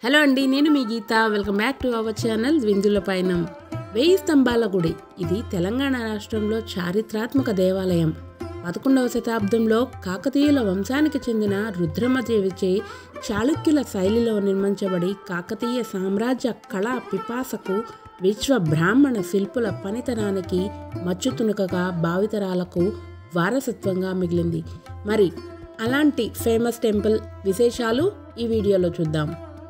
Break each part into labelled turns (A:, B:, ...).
A: hello అండి నేను మీ Geetha welcome back to our channel విందుల పైనం వెయ్యి స్తంభాల గుడి ఇది తెలంగాణ రాష్ట్రంలో చారిత్రాత్మక దేవాలయం పదకొండవ శతాబ్దంలో కాకతీయుల వంశానికి చెందిన రుద్రమదేవిచే చాళుక్యుల శైలిలో నిర్మించబడి కాకతీయ సామ్రాజ్య కళా పిపాసకు విశ్వ బ్రాహ్మణ శిల్పుల పనితనానికి మచ్చుతునుకగా భావితరాలకు వారసత్వంగా మిగిలింది మరి అలాంటి ఫేమస్ టెంపుల్ విశేషాలు ఈ వీడియోలో చూద్దాం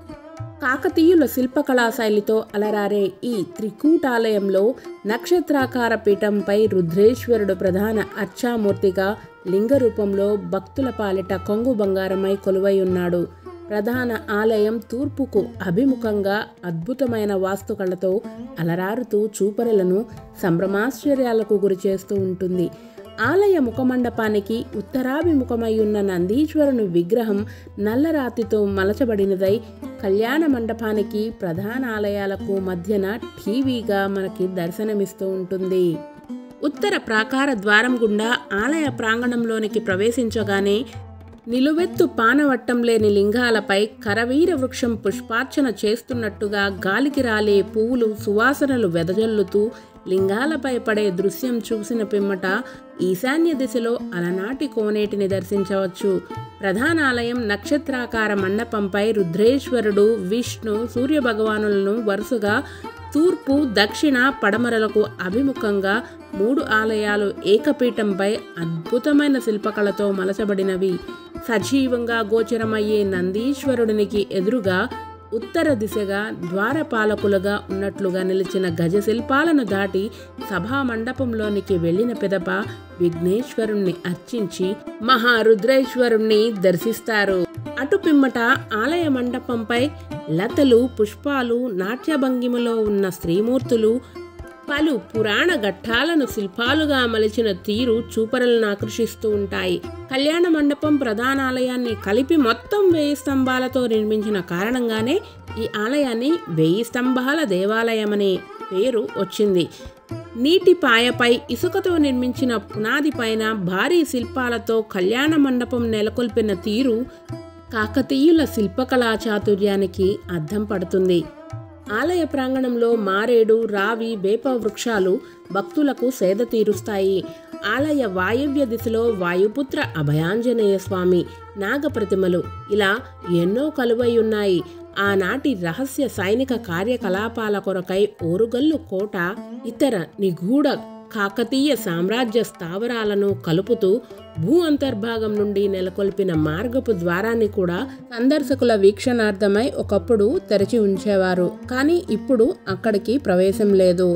A: కాకతీయుల శిల్పకళా శైలితో అలరారే ఈ త్రికూటాలయంలో నక్షత్రాకార పీఠంపై రుద్రేశ్వరుడు ప్రధాన అర్చామూర్తిగా లింగ రూపంలో భక్తుల పాలిట కొంగు బంగారమై కొలువై ఉన్నాడు ప్రధాన ఆలయం తూర్పుకు అభిముఖంగా అద్భుతమైన వాస్తుకళతో అలరారుతూ చూపరులను సంభ్రమాశ్చర్యాలకు గురిచేస్తూ ఉంటుంది ఆలయ ముఖమండపానికి ఉత్తరాభిముఖమై ఉన్న నందీశ్వరుని విగ్రహం నల్లరాతితో మలచబడినదై కళ్యాణ మండపానికి ప్రధాన ఆలయాలకు మధ్యన టీవీగా మనకి దర్శనమిస్తూ ఉంటుంది ఉత్తర ప్రాకార ద్వారం గుండా ఆలయ ప్రాంగణంలోనికి ప్రవేశించగానే నిలువెత్తు పానవట్టం లేని లింగాలపై కరవీర వృక్షం పుష్పార్చన చేస్తున్నట్టుగా గాలికి రాలే పువ్వులు సువాసనలు వెదజల్లుతూ లింగాలపై పడే దృశ్యం చూసిన పిమ్మట ఈశాన్య దిశలో అలనాటి కోనేటిని దర్శించవచ్చు ప్రధాన ఆలయం నక్షత్రాకార మండపంపై రుద్రేశ్వరుడు విష్ణు సూర్యభగవానులను వరుసగా తూర్పు దక్షిణ పడమరలకు అభిముఖంగా మూడు ఆలయాలు ఏకపీఠంపై అద్భుతమైన శిల్పకళతో మలచబడినవి సజీవంగా గోచరమయ్యే నందీశ్వరుడినికి ఎదురుగా ఉత్తర దిశగా ద్వారపాలకులుగా ఉన్నట్లుగా నిలిచిన గజ శిల్పాలను దాటి సభా మండపంలోనికి వెళ్లిన పెదప విఘ్నేశ్వరుణ్ణి అర్చించి మహారుద్రేశ్వరుణ్ణి దర్శిస్తారు అటు పిమ్మట ఆలయ మండపంపై లతలు పుష్పాలు నాట్యభంగిమలో ఉన్న స్త్రీమూర్తులు పలు పురాణ ఘట్టాలను శిల్పాలుగా మలిచిన తీరు చూపరులను ఆకర్షిస్తూ ఉంటాయి కళ్యాణ మండపం ప్రధాన ఆలయాన్ని కలిపి మొత్తం వెయ్యి స్తంభాలతో నిర్మించిన కారణంగానే ఈ ఆలయాన్ని వెయ్యి స్తంభాల దేవాలయమనే పేరు వచ్చింది నీటి పాయపై ఇసుకతో నిర్మించిన పునాది పైన భారీ శిల్పాలతో కళ్యాణ మండపం నెలకొల్పిన తీరు కాకతీయుల శిల్పకళా చాతుర్యానికి అద్దం పడుతుంది ఆలయ ప్రాంగణంలో మారేడు రావి వేప వృక్షాలు భక్తులకు సేద తీరుస్తాయి ఆలయ వాయవ్య దిశలో వాయుపుత్ర అభయాంజనేయ స్వామి నాగప్రతిమలు ఇలా ఎన్నో కలువై ఉన్నాయి ఆనాటి రహస్య సైనిక కార్యకలాపాల కొరకై ఓరుగల్లు కోట ఇతర నిగూఢ కాకతీయ సామ్రాజ్య స్థావరాలను కలుపుతూ భూ అంతర్భాగం నుండి నెలకొల్పిన మార్గపు ద్వారాన్ని కూడా సందర్శకుల వీక్షణార్థమై ఒకప్పుడు తెరచి ఉంచేవారు కానీ ఇప్పుడు అక్కడికి ప్రవేశం లేదు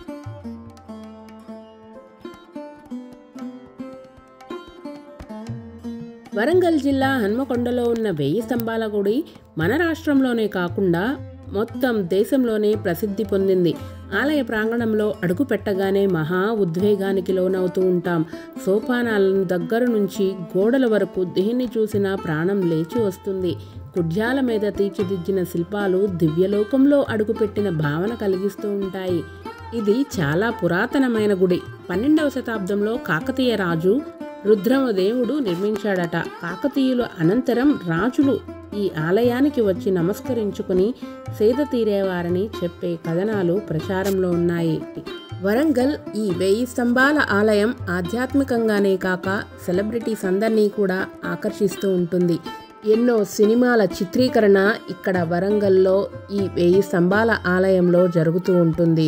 A: వరంగల్ జిల్లా హన్మకొండలో ఉన్న వెయ్యి స్తంభాల గుడి మన రాష్ట్రంలోనే కాకుండా మొత్తం దేశంలోనే ప్రసిద్ధి పొందింది ఆలయ ప్రాంగణంలో అడుగు పెట్టగానే మహా ఉద్వేగానికి లోనవుతూ ఉంటాం సోపానాలను దగ్గర నుంచి గోడల వరకు దేన్ని చూసినా ప్రాణం లేచి వస్తుంది కుడ్యాల మీద తీర్చిదిద్దిన శిల్పాలు దివ్యలోకంలో అడుగుపెట్టిన భావన కలిగిస్తూ ఉంటాయి ఇది చాలా పురాతనమైన గుడి పన్నెండవ శతాబ్దంలో కాకతీయ రాజు రుద్రమదేవుడు నిర్మించాడట కాకతీయులు అనంతరం రాజులు ఈ ఆలయానికి వచ్చి నమస్కరించుకుని సేద తీరేవారని చెప్పే కథనాలు ప్రచారంలో ఉన్నాయి వరంగల్ ఈ వెయ్యి స్తంభాల ఆలయం ఆధ్యాత్మికంగానే కాక సెలబ్రిటీస్ అందరినీ కూడా ఆకర్షిస్తూ ఉంటుంది ఎన్నో సినిమాల చిత్రీకరణ ఇక్కడ వరంగల్లో ఈ వెయ్యి స్తంభాల ఆలయంలో జరుగుతూ ఉంటుంది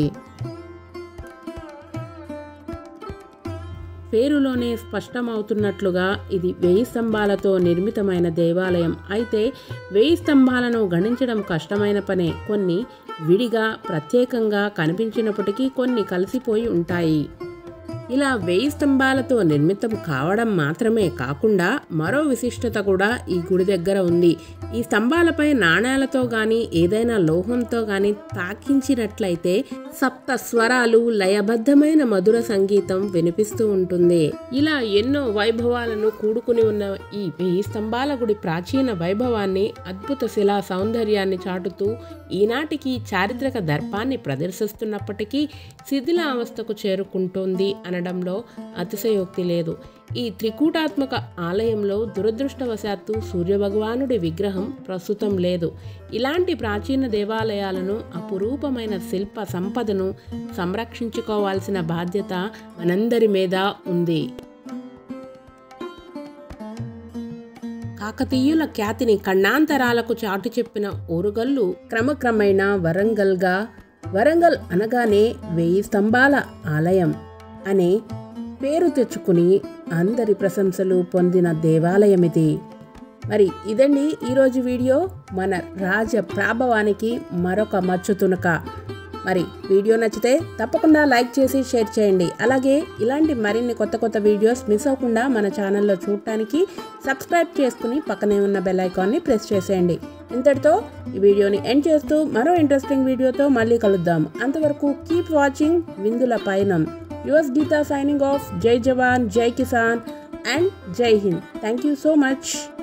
A: పేరులోనే స్పష్టమవుతున్నట్లుగా ఇది వెయ్యి స్తంభాలతో నిర్మితమైన దేవాలయం అయితే వెయ్యి స్తంభాలను గణించడం కష్టమైన పనే కొన్ని విడిగా ప్రత్యేకంగా కనిపించినప్పటికీ కొన్ని కలిసిపోయి ఉంటాయి ఇలా వెయ్యి స్తంభాలతో నిర్మితం కావడం మాత్రమే కాకుండా మరో విశిష్టత కూడా ఈ గుడి దగ్గర ఉంది ఈ స్తంభాలపై నాణేలతో గాని ఏదైనా లోహంతో గాని తాకించినట్లయితే సప్త స్వరాలు లయబద్ధమైన మధుర సంగీతం వినిపిస్తూ ఉంటుంది ఇలా ఎన్నో వైభవాలను కూడుకుని ఉన్న ఈ వెయ్యి స్తంభాల గుడి ప్రాచీన వైభవాన్ని అద్భుత శిలా సౌందర్యాన్ని చాటుతూ ఈనాటికి చారిత్రక దర్పాన్ని ప్రదర్శిస్తున్నప్పటికీ శిథిలావస్థకు చేరుకుంటోంది అనడంలో అతిశయోక్తి లేదు ఈ త్రికూటాత్మక ఆలయంలో దురదృష్టవశాత్తు సూర్యభగవానుడి విగ్రహం ప్రస్తుతం లేదు ఇలాంటి ప్రాచీన దేవాలయాలను అపురూపమైన శిల్ప సంపదను సంరక్షించుకోవాల్సిన బాధ్యత మనందరి మీద ఉంది కాకతీయుల ఖ్యాతిని కన్నాంతరాలకు చాటు చెప్పిన ఓరుగల్లు క్రమక్రమేణా వరంగల్గా వరంగల్ అనగానే వెయ్యి స్తంభాల ఆలయం అనే పేరు తెచ్చుకుని అందరి ప్రశంసలు పొందిన దేవాలయం ఇది మరి ఇదండి ఈరోజు వీడియో మన రాజ ప్రాభవానికి మరొక మచ్చు తునక మరి వీడియో నచ్చితే తప్పకుండా లైక్ చేసి షేర్ చేయండి అలాగే ఇలాంటి మరిన్ని కొత్త కొత్త వీడియోస్ మిస్ అవ్వకుండా మన ఛానల్లో చూడటానికి సబ్స్క్రైబ్ చేసుకుని పక్కనే ఉన్న బెల్ ఐకాన్ని ప్రెస్ చేసేయండి ఇంతటితో ఈ వీడియోని ఎండ్ చేస్తూ మరో ఇంట్రెస్టింగ్ వీడియోతో మళ్ళీ కలుద్దాం అంతవరకు కీప్ వాచింగ్ విందుల పయనం యువర్స్ గీతా సైనింగ్ ఆఫ్ జై జవాన్ జై కిసాన్ అండ్ జై హింద్ థ్యాంక్ యూ సో మచ్